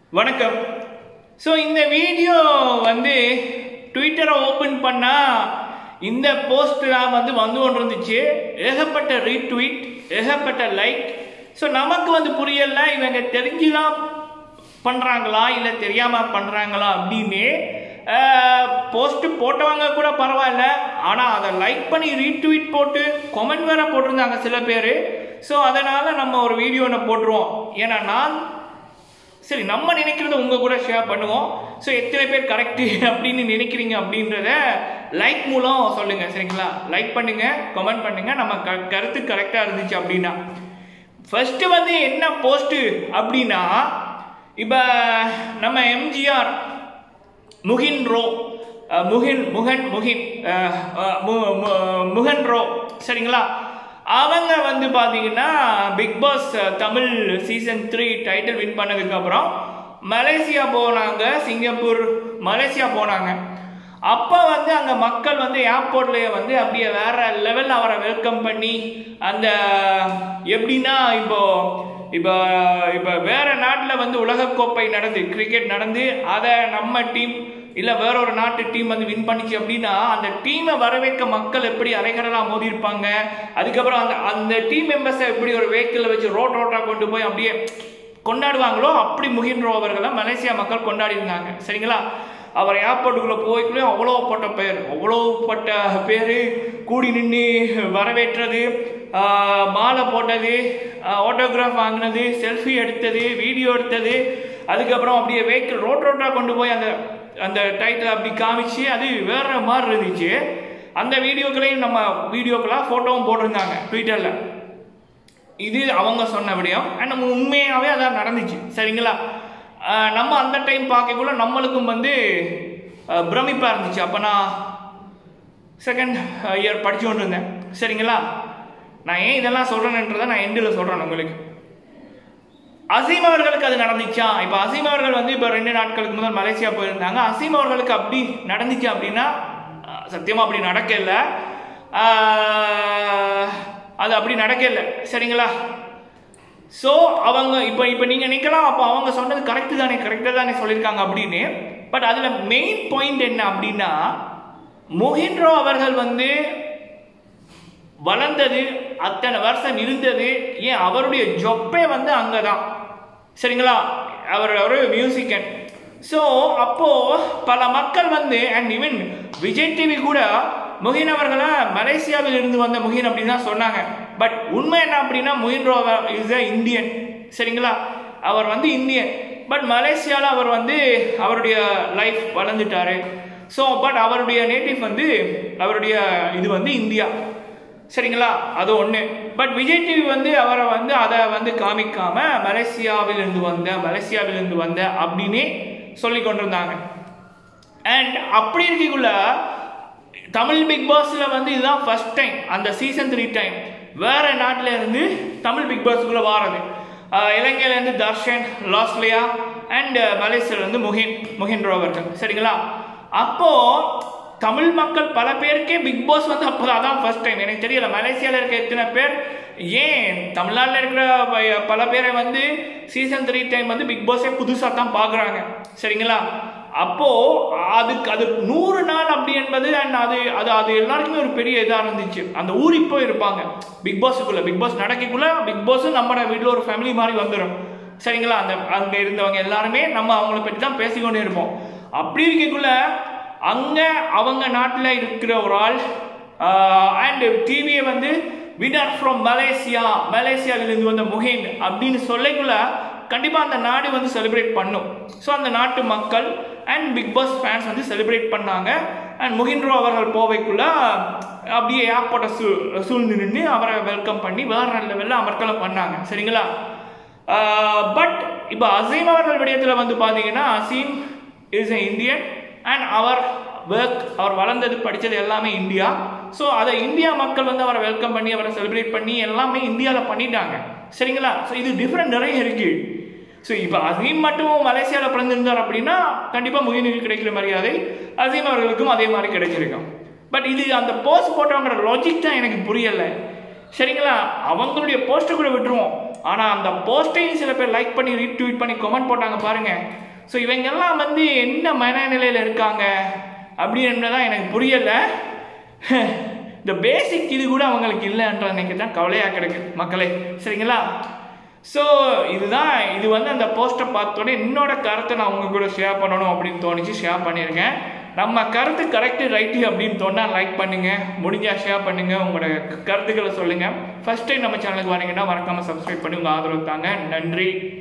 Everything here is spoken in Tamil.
வணக்கம் ஸோ இந்த வீடியோ வந்து ட்விட்டரை ஓப்பன் பண்ணால் இந்த போஸ்ட்லாம் வந்து வந்து கொண்டு இருந்துச்சு ஏகப்பட்ட ரீட்வீட் ஏகப்பட்ட லைக் ஸோ நமக்கு வந்து புரியல இவங்க தெரிஞ்சுதான் பண்ணுறாங்களா இல்லை தெரியாமல் பண்ணுறாங்களா அப்படின்னு போஸ்ட் போட்டவங்க கூட பரவாயில்ல ஆனால் அதை லைக் பண்ணி ரீட்வீட் போட்டு கொமெண்ட் வேற போட்டிருந்தாங்க சில பேர் ஸோ அதனால் நம்ம ஒரு வீடியோ ஒன்று போட்டுருவோம் ஏன்னா நான் சரி நம்ம நினைக்கிறத உங்க கூட ஷேர் பண்ணுவோம் ஸோ எத்தனை பேர் கரெக்டு அப்படின்னு நினைக்கிறீங்க அப்படின்றத லைக் மூலம் சொல்லுங்க சரிங்களா லைக் பண்ணுங்க கமெண்ட் பண்ணுங்க நம்ம க கருத்து கரெக்டாக இருந்துச்சு அப்படின்னா ஃபர்ஸ்ட் வந்து என்ன போஸ்ட் அப்படின்னா இப்போ நம்ம எம்ஜிஆர் முகின் ரோ அஹ், முகின் முகன் முகின் அஹ், அஹ், மு- மு- முகன் ரோ சரிங்களா அவங்க வந்து பார்த்தீங்கன்னா Bigg Boss Tamil season three title win பண்ணதுக்கு அப்புறம் மலேசியா போனாங்க சிங்கப்பூர் மலேசியா போனாங்க அப்போ வந்து அங்கே மக்கள் வந்து ஏர்போர்ட்லேயே வந்து அப்படியே வேற லெவலில் அவரை வெல்கம் பண்ணி அந்த எப்படின்னா இப்போ இப்போ இப்போ வேற நாட்டில் வந்து உலகக்கோப்பை நடந்து கிரிக்கெட் நடந்து அதை நம்ம டீம் இல்லை வேற ஒரு நாட்டு டீம் வந்து வின் பண்ணிச்சு அப்படின்னா அந்த டீமை வரவேற்க மக்கள் எப்படி அரைகடலாக மோதி இருப்பாங்க அதுக்கப்புறம் அந்த அந்த டீம் மெம்பர்ஸை எப்படி ஒரு வெஹிக்கிளில் வச்சு ரோட் ரோட்டாக கொண்டு போய் அப்படியே கொண்டாடுவாங்களோ அப்படி முகின்றோ அவர்களை மலேசியா மக்கள் கொண்டாடி இருந்தாங்க சரிங்களா அவர் ஏர்போர்ட்டுக்குள்ளே போய்க்குள்ளே அவ்வளோ பட்ட பேர் அவ்வளோ பட்ட பேர் கூடி நின்று வரவேற்றது ஆஹ், மாலை போட்டது ஆட்டோகிராஃப் வாங்கினது செல்ஃபி எடுத்தது வீடியோ எடுத்தது அதுக்கப்புறம் அப்படியே வெஹிக்கிள் ரோட் ரோட்டாக கொண்டு போய் அந்த அந்த டைட்டில் அப்படி காமிச்சு அது வேற மாதிரி இருந்துச்சு அந்த வீடியோக்களையும் நம்ம வீடியோக்களாக ஃபோட்டோவும் போட்டிருந்தாங்க ட்விட்டரில் இது அவங்க சொன்ன விடயம் அண்ட் நம்ம உண்மையாகவே அதான் நடந்துச்சு சரிங்களா ஆஹ் நம்ம அந்த டைம் பார்க்கக்குள்ள நம்மளுக்கும் வந்து ஆஹ் பிரமிப்பா இருந்துச்சு அப்போ நான் செகண்ட் இயர் படிச்சு கொண்டு இருந்தேன் சரிங்களா நான் ஏன் இதெல்லாம் சொல்கிறேன்றதை நான் எண்டில் சொல்கிறேன் உங்களுக்கு அசீம் அவர்களுக்கு அது நடந்துச்சா இப்போ அசீம் அவர்கள் வந்து இப்போ ரெண்டு நாட்களுக்கு முதல் மலேசியா போயிருந்தாங்க அசீம் அவர்களுக்கு அப்படி நடந்துச்சு அப்படின்னா அஹ், சத்தியமா அப்படி நடக்கல ஆஹ், அது அப்படி நடக்கல சரிங்களா ஸோ அவங்க இப்போ இப்போ நீங்கள் நிற்கலாம் அப்போ அவங்க சொன்னது கரெக்டு தானே கரெக்டாக தானே சொல்லியிருக்காங்க அப்படின்னு பட் அதில் மெயின் பாயிண்ட் என்ன அப்படின்னா மொஹின்ரோ அவர்கள் வந்து வளர்ந்தது அத்தனை வருஷம் இருந்தது ஏன் அவருடைய ஜொப்பே வந்து அங்கே தான் சரிங்களா அவர் ஒரு மியூசிக்கன் ஸோ அப்போ பல மக்கள் வந்து அண்ட் ஈவன் விஜய் டிவி கூட முகின் அவர்களை மலேசியாவில் இருந்து வந்த முகின் அப்படின்னு தான் சொன்னாங்க பட் உண்மை என்ன அப்படின்னா Mugen Rao is a Indian சரிங்களா அவர் வந்து இந்தியன் பட் மலேசியாவில் அவர் வந்து அவருடைய லைஃப் வளர்ந்துட்டாரு ஸோ பட் அவருடைய நேட்டிவ் வந்து அவருடைய இது வந்து இந்தியா சரிங்களா அது ஒன்று பட் விஜய் டிவி வந்து அவரை வந்து அதை வந்து காமிக்காம மலேசியாவிலிருந்து வந்த மலேசியாவிலிருந்து வந்த அப்படின்னே சொல்லி கொண்டிருந்தாங்க அண்ட் அப்படி இருக்கக்குள்ள தமிழ் பிக் பாஸ்ல வந்து இதுதான் ஃபர்ஸ்ட் டைம் அந்த சீசன் த்ரீ டைம் வேற நாட்டில இருந்து தமிழ் பிக் பாஸ்க்குள்ள வாரது ஆஹ் இலங்கையில இருந்து தர்ஷன் லாஸ்லியா அண்ட் மலேசியால இருந்து முகின் முகின் ரோவர்கள் சரிங்களா அப்போ தமிழ் மக்கள் பல பேருக்கே பிக் பாஸ் வந்து அப்போ அதான் ஃபர்ஸ்ட் டைம் எனக்கு தெரியல மலேசியாவில் இருக்க எத்தனை பேர் ஏன் தமிழ்நாட்டில் இருக்கிற ப- பல பேரை வந்து சீசன் த்ரீ டைம் வந்து பிக் பாஸே புதுசாக தான் பார்க்குறாங்க சரிங்களா அப்போ அதுக்கு அது நூறு நாள் அப்படி என்பது அண்ட் அது அது அது எல்லாருக்குமே ஒரு பெரிய இதாக இருந்துச்சு அந்த ஊருக்கு போய் இருப்பாங்க பிக் பாஸுக்குள்ள பிக் பாஸ் நடக்கக்குள்ள பிக் பாஸும் நம்ம வீட்டில் ஒரு ஃபேமிலி மாதிரி வந்துடும் சரிங்களா அந்த அங்கே இருந்தவங்க எல்லாருமே நம்ம அவங்கள பற்றி தான் பேசிக்கொண்டே இருப்போம் அப்படி இருக்கக்குள்ள அங்கே அவங்க நாட்டில் இருக்கிற ஒரு ஆள் அண்ட் டிவியை வந்து வினர் ஃப்ரம் மலேசியா மலேசியாவிலிருந்து வந்த முகின் அப்படின்னு சொல்லக்குள்ள கண்டிப்பாக அந்த நாடு வந்து செலிப்ரேட் பண்ணும் ஸோ அந்த நாட்டு மக்கள் அண்ட் பிக் பாஸ் ஃபேன்ஸ் வந்து செலிப்ரேட் பண்ணாங்க அண்ட் முகின்ரோ அவர்கள் போவைக்குள்ள அப்படியே ஏர்போர்ட்டை சூ சூழ்ந்து நின்று அவரை வெல்கம் பண்ணி வேற லெவலில் அமர்க்கலம் பண்ணாங்க சரிங்களா பட் இப்போ அசீம் அவர்கள் விடயத்தில் வந்து பார்த்தீங்கன்னா Azeem is a Indian and அவர் ஒர்க் அவர் வளர்ந்தது படித்தது எல்லாமே இந்தியா ஸோ அதை இந்தியா மக்கள் வந்து அவரை வெல்கம் பண்ணி அவரை செலிப்ரேட் பண்ணி எல்லாமே இந்தியாவில் பண்ணிட்டாங்க சரிங்களா ஸோ இது டிஃப்ரெண்ட் நிறைய இருக்கு ஸோ இப்போ அசீம் மட்டும் மலேசியாவில் பிறந்திருந்தார் அப்படின்னா கண்டிப்பாக முகினுக்கு கிடைக்கிற மரியாதை அசீம் அவர்களுக்கும் அதே மாதிரி கிடைச்சிருக்கும் பட் இது அந்த போஸ்ட் போட்டவங்கிற லாஜிக் தான் எனக்கு புரியலை சரிங்களா அவங்களுடைய போஸ்ட்டை கூட விட்டுருவோம் ஆனால் அந்த போஸ்ட்டையும் சில பேர் லைக் பண்ணி ரீட்வீட் பண்ணி கமெண்ட் போட்டாங்க பாருங்க ஸோ இவங்கெல்லாம் வந்து என்ன மனநிலையில் இருக்காங்க அப்படின்னு தான் எனக்கு புரியலை இந்த பேசிக் இது கூட அவங்களுக்கு இல்லைன்ற அன்னைக்கு தான் கவலையாக கிடக்கு மக்களே சரிங்களா ஸோ இதுதான் இது வந்து அந்த போஸ்ட்டை பார்த்தோன்னே என்னோட கருத்தை நான் உங்க கூட ஷேர் பண்ணணும் அப்படின்னு தோணுச்சு ஷேர் பண்ணியிருக்கேன் நம்ம கருத்து கரெக்டு ரைட்டு அப்படின்னு தோணால் லைக் பண்ணுங்க முடிஞ்சா ஷேர் பண்ணுங்க உங்களோட கருத்துக்களை சொல்லுங்க ஃபர்ஸ்ட் டைம் நம்ம சேனலுக்கு வரீங்கன்னா மறக்காம சப்ஸ்கிரைப் பண்ணி உங்க ஆதரவு தாங்க நன்றி